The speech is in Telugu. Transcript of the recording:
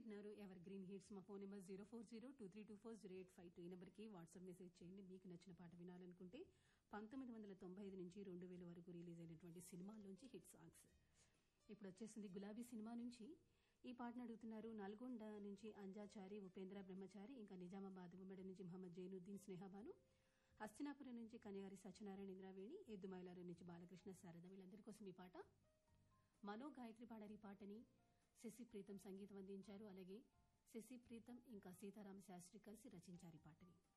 వింటున్నారు ఎవర్ గ్రీన్ హిట్స్ మా phone number zero four zero two three two four zero eight five two ఈ నెంబర్కి వాట్సాప్ మెసేజ్ చేయండి మీకు నచ్చిన పాట వినాలనుకుంటే పంతొమ్మిది వందల తొంభై ఐదు నుంచి రెండు వేల వరకు రిలీజ్ అయినటువంటి సినిమాల్లోంచి హిట్ సాంగ్స్ ఇప్పుడు వచ్చేసింది గులాబీ సినిమా నుంచి ఈ పాటను అడుగుతున్నారు నల్గొండ నుంచి అంజాచారి ఉపేంద్ర బ్రహ్మచారి ఇంకా నిజామాబాద్ ఉమ్మడి నుంచి మహమ్మద్ జైనుద్దీన్ స్నేహబాను హస్తినాపురం నుంచి కన్యగారి సత్యనారాయణ ఇంద్రావేణి ఎద్దుమైలారు నుంచి బాలకృష్ణ శారద వీళ్ళందరి కోసం ఈ పాట మనో గాయత్రి పాడారు ఈ పాటని శశి ప్రీతం సంగీతం అందించారు అలాగే శశి ప్రీతం ఇంకా సీతారామ శాస్త్రి కలిసి రచించారు ఈ పాటని